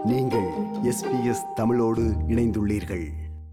நீங்கள் எஸ்பிஎஸ் தமிழோடு இணைந்துள்ளீர்கள்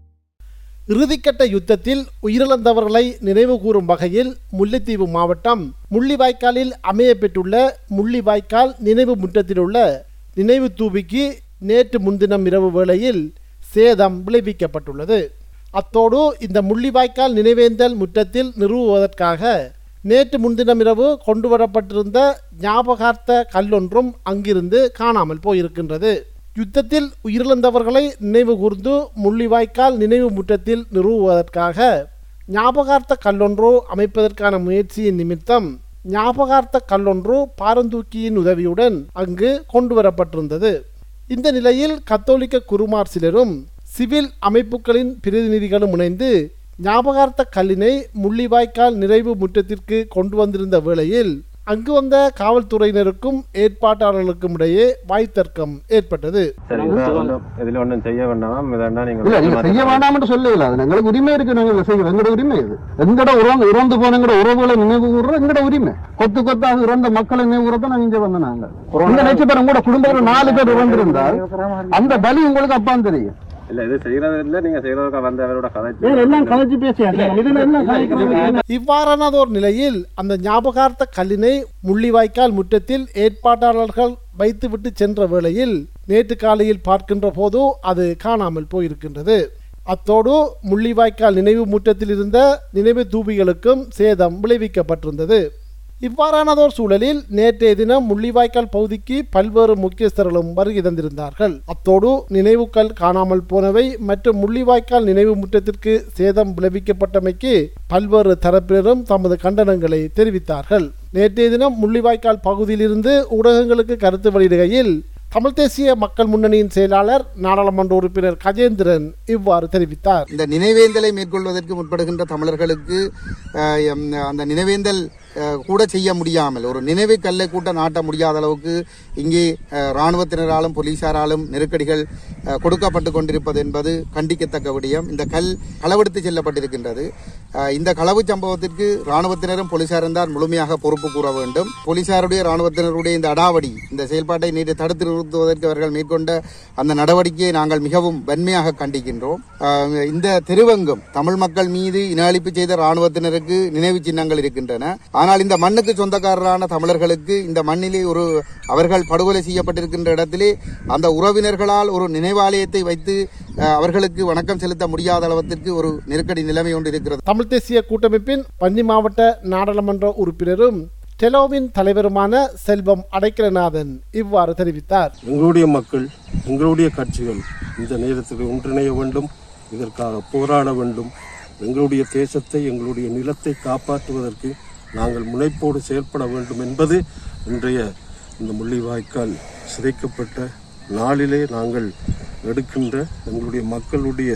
இறுதிக்கட்ட யுத்தத்தில் உயிரிழந்தவர்களை நினைவுகூரும் வகையில் முல்லைத்தீவு மாவட்டம் முள்ளிவாய்க்காலில் அமைய பெற்றுள்ள முள்ளிவாய்க்கால் நினைவு முற்றத்திலுள்ள நினைவு தூபிக்கு நேற்று முன்தினம் இரவு வேளையில் சேதம் விளைவிக்கப்பட்டுள்ளது அத்தோடு இந்த முள்ளிவாய்க்கால் நினைவேந்தல் முற்றத்தில் நிறுவுவதற்காக நேற்று முன்தினம் இரவு கொண்டு வரப்பட்டிருந்த ஞாபகார்த்த கல்லொன்றும் அங்கிருந்து காணாமல் போயிருக்கின்றது யுத்தத்தில் உயிரிழந்தவர்களை நினைவு கூர்ந்து முள்ளிவாய்க்கால் நினைவு முற்றத்தில் நிறுவுவதற்காக ஞாபகார்த்த கல்லொன்று அமைப்பதற்கான முயற்சியின் நிமித்தம் ஞாபகார்த்த கல்லொன்று பாரந்தூக்கியின் உதவியுடன் அங்கு கொண்டு வரப்பட்டிருந்தது இந்த நிலையில் கத்தோலிக்க குருமார் சிலரும் சிவில் அமைப்புகளின் பிரதிநிதிகளும் இணைந்து ஞாபகார்த்த கல்லினை முள்ளிவாய்க்கால் நிறைவு முற்றத்திற்கு கொண்டு வந்திருந்த வேளையில் அங்கு வந்த காவல்துறையினருக்கும் ஏற்பாட்டாளர்களுக்கும் இடையே வாய்த்தர்க்கம் ஏற்பட்டது சரி இப்ப ஒண்ணும் இதுல ஒண்ணும் செய்ய வேண்டாம் இதெண்டா நீங்க இல்ல நீங்க செய்ய வேண்டாம்னு சொல்லல அது எங்களுக்கு உரிமை இருக்கு நாங்க இதை செய்யறோம் எங்களோட உரிமை இது எங்கட உறவு இறந்து போன எங்கட உறவுகளை நினைவு கூறுறோம் எங்கட உரிமை கொத்து கொத்தாக இறந்த மக்களை நினைவு கூறத நாங்க இங்க வந்த நாங்க இந்த நினைச்சு பாருங்க உங்களோட குடும்பத்துல நாலு பேர் இறந்திருந்தால் அந்த பலி உங்களுக்கு அப்பான்னு தெரியும் இல்ல இது செய்யறது இல்ல நீங்க செய்யறதுக்கு வந்த அவரோட கதை ஏன் எல்லாம் கதைச்சு பேசியாச்சு இதுல என்ன கதைக்கிறது? இவ்வாறானதோர் நிலையில் அந்த ஞாபகார்த்த கல்லினை முள்ளிவாய்க்கால் முற்றத்தில் ஏற்பாட்டாளர்கள் வைத்துவிட்டு சென்ற வேளையில் நேற்று காலையில் பார்க்கின்ற போது அது காணாமல் போயிருக்கின்றது அத்தோடு முள்ளிவாய்க்கால் நினைவு முற்றத்தில் இருந்த நினைவு தூபிகளுக்கும் சேதம் விளைவிக்கப்பட்டிருந்தது இவ்வாறானதோர் சூழலில் நேற்றைய தினம் முள்ளிவாய்க்கால் பகுதிக்கு பல்வேறு முக்கியஸ்தர்களும் வருகை தந்திருந்தார்கள் அத்தோடு நினைவுகள் காணாமல் போனவை மற்றும் முள்ளிவாய்க்கால் நினைவு முற்றத்திற்கு சேதம் விளைவிக்கப்பட்டமைக்கு பல்வேறு தரப்பினரும் தமது கண்டனங்களை தெரிவித்தார்கள் நேற்றைய தினம் முள்ளிவாய்க்கால் பகுதியிலிருந்து ஊடகங்களுக்கு கருத்து வெளியிடுகையில் தமிழ் தேசிய மக்கள் முன்னணியின் செயலாளர் நாடாளுமன்ற உறுப்பினர் கஜேந்திரன் இவ்வாறு தெரிவித்தார் இந்த நினைவேந்தலை மேற்கொள்வதற்கு முற்படுகின்ற தமிழர்களுக்கு அஹ், எம், அந்த நினைவேந்தல் அஹ், கூட செய்ய முடியாமல் ஒரு நினைவு கல்லை கூட்ட நாட்ட முடியாத அளவுக்கு இங்கே அஹ், இராணுவத்தினராலும் போலீசாராலும் நெருக்கடிகள் அஹ், கொடுக்கப்பட்டு கொண்டிருப்பது என்பது கண்டிக்கத்தக்க விடயம் இந்த கல் களவெடுத்து செல்லப்பட்டிருக்கின்றது அஹ், இந்த களவு சம்பவத்திற்கு இராணுவத்தினரும் போலீசாரும் தான் முழுமையாக பொறுப்பு கூற வேண்டும் போலீசாருடைய இராணுவத்தினருடைய இந்த அடாவடி இந்த செயல்பாட்டை நேற்று தடுத்து நிறுத்துவதற்கு அவர்கள் மேற்கொண்ட அந்த நடவடிக்கையை நாங்கள் மிகவும் வன்மையாக கண்டிக்கின்றோம் அஹ், இந்த திருவங்கம் தமிழ் மக்கள் மீது இன அழிப்பு செய்த இராணுவத்தினருக்கு நினைவு சின்னங்கள் இருக்கின்றன ஆனால் இந்த மண்ணுக்கு சொந்தக்காரரான தமிழர்களுக்கு இந்த மண்ணிலே ஒரு அவர்கள் படுகொலை செய்யப்பட்டிருக்கின்ற இடத்திலே அந்த உறவினர்களால் ஒரு நினைவாலயத்தை வைத்து அஹ், அவர்களுக்கு வணக்கம் செலுத்த முடியாத அளவிற்கு ஒரு நெருக்கடி நிலைமை ஒன்று இருக்கிறது தமிழ் தேசிய கூட்டமைப்பின் வன்னி மாவட்ட நாடாளுமன்ற உறுப்பினரும் டெலோவின் தலைவருமான செல்வம் அடைக்கலநாதன் இவ்வாறு தெரிவித்தார் எங்களுடைய மக்கள் எங்களுடைய கட்சிகள் இந்த நேரத்தில் ஒன்றிணைய வேண்டும் இதற்காக போராட வேண்டும் எங்களுடைய தேசத்தை எங்களுடைய நிலத்தை காப்பாற்றுவதற்கு நாங்கள் முனைப்போடு செயல்பட வேண்டும் என்பது இன்றைய இந்த முள்ளிவாய்க்கால் சிதைக்கப்பட்ட நாளிலே நாங்கள் எடுக்கின்ற எங்களுடைய மக்களுடைய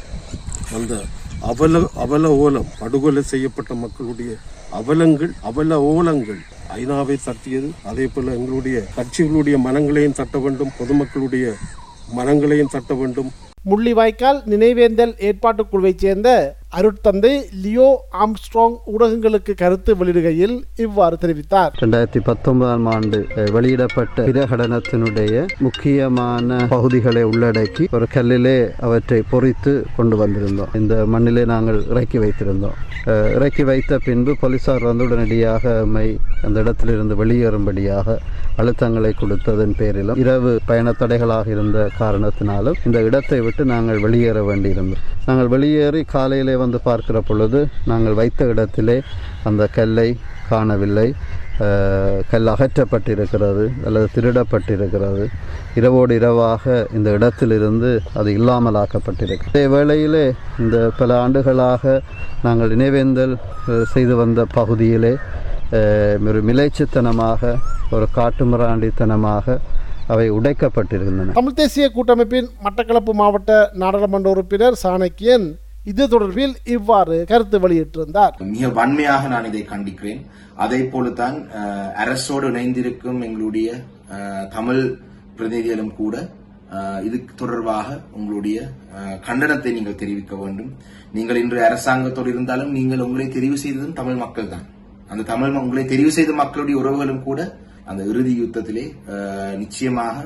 அந்த அவல அவல ஓலம் படுகொலை செய்யப்பட்ட மக்களுடைய அவலங்கள் அவல ஓலங்கள் ஐநாவை தட்டியது அதே போல எங்களுடைய கட்சிகளுடைய மனங்களையும் தட்ட வேண்டும் பொதுமக்களுடைய மனங்களையும் தட்ட வேண்டும் முள்ளிவாய்க்கால் நினைவேந்தல் ஏற்பாட்டுக் குழுவைச் சேர்ந்த அருட்தந்தை லியோ ஆம்ஸ்ட்ராங் ஊடகங்களுக்கு கருத்து வெளியிடுகையில் இவ்வாறு தெரிவித்தார் ரெண்டாயிரத்தி பத்தொன்பதாம் ஆண்டு அஹ், வெளியிடப்பட்ட பிரகடனத்தினுடைய முக்கியமான பகுதிகளை உள்ளடக்கி ஒரு கல்லிலே அவற்றை பொறித்து கொண்டு வந்திருந்தோம் இந்த மண்ணிலே நாங்கள் இறக்கி வைத்திருந்தோம் அஹ், இறக்கி வைத்த பின்பு போலீசார் வந்து உடனடியாக நம்மை அந்த இடத்திலிருந்து வெளியேறும்படியாக அழுத்தங்களை கொடுத்ததன் பேரிலும் இரவு பயண தடைகளாக இருந்த காரணத்தினாலும் இந்த இடத்தை விட்டு நாங்கள் வெளியேற வேண்டியிருந்தோம் நாங்கள் வெளியேறி காலையிலே வந்து பார்க்கிற பொழுது நாங்கள் வைத்த இடத்திலே அந்த கல்லை காணவில்லை அஹ், கல் அகற்றப்பட்டிருக்கிறது அல்லது திருடப்பட்டிருக்கிறது இரவோடு இரவாக இந்த இடத்திலிருந்து அது இல்லாமலாக்கப்பட்டிருக்கு அதே வேளையிலே இந்த பல ஆண்டுகளாக நாங்கள் நினைவேந்தல் அஹ், செய்து வந்த பகுதியிலே அஹ், ஒரு மிலைச்சித்தனமாக ஒரு காட்டுமிராண்டித்தனமாக அவை உடைக்கப்பட்டிருக்கின்றன தமிழ் தேசிய கூட்டமைப்பின் மட்டக்களப்பு மாவட்ட நாடாளுமன்ற உறுப்பினர் சாணக்கியன் இது தொடர்பில் இவ்வாறு கருத்து வெளியிட்டிருந்தார் மிக வன்மையாக நான் இதை கண்டிக்கிறேன் அதே போலத்தான் அஹ், அரசோடு இணைந்திருக்கும் எங்களுடைய அஹ், தமிழ் பிரதிநிதிகளும் கூட அஹ், இது தொடர்பாக உங்களுடைய அஹ், கண்டனத்தை நீங்கள் தெரிவிக்க வேண்டும் நீங்கள் இன்று அரசாங்கத்தோடு இருந்தாலும் நீங்கள் உங்களை தெரிவு செய்ததும் தமிழ் மக்கள் தான் அந்த தமிழ் ம- உங்களை தெரிவு செய்த மக்களுடைய உறவுகளும் கூட அந்த இறுதி யுத்தத்திலே அஹ், நிச்சயமாக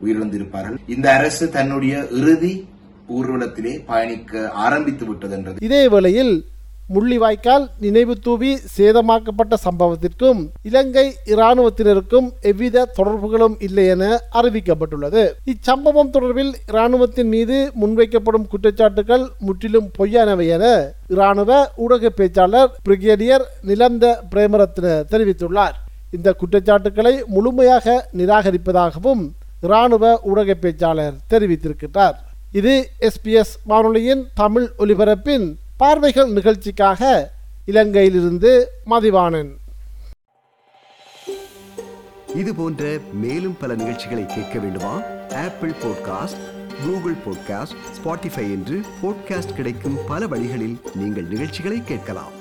உயிரிழந்திருப்பார்கள் இந்த அரசு தன்னுடைய இறுதி ஊர்வலத்திலே பயணிக்க ஆரம்பித்து விட்டதென்றது இதே வேளையில் முள்ளிவாய்க்கால் நினைவு தூவி சேதமாக்கப்பட்ட சம்பவத்திற்கும் இலங்கை இராணுவத்தினருக்கும் எவ்வித தொடர்புகளும் இல்லை என அறிவிக்கப்பட்டுள்ளது இச்சம்பவம் தொடர்பில் இராணுவத்தின் மீது முன்வைக்கப்படும் குற்றச்சாட்டுகள் முற்றிலும் பொய்யானவை என இராணுவ ஊடக பேச்சாளர் பிரிகேடியர் நிலந்த பிரேமரத்ன தெரிவித்துள்ளார் இந்த குற்றச்சாட்டுக்களை முழுமையாக நிராகரிப்பதாகவும் இராணுவ ஊடக பேச்சாளர் தெரிவித்திருக்கிறார் இது எஸ்பிஎஸ் வானொலியின் தமிழ் ஒலிபரப்பின் பார்வைகள் நிகழ்ச்சிக்காக இலங்கையிலிருந்து மதிவாணன் இது போன்ற மேலும் பல நிகழ்ச்சிகளை கேட்க வேண்டுமா Apple podcast Google podcast Spotify என்று பாட்காஸ்ட் கிடைக்கும் பல வழிகளில் நீங்கள் நிகழ்ச்சிகளை கேட்கலாம்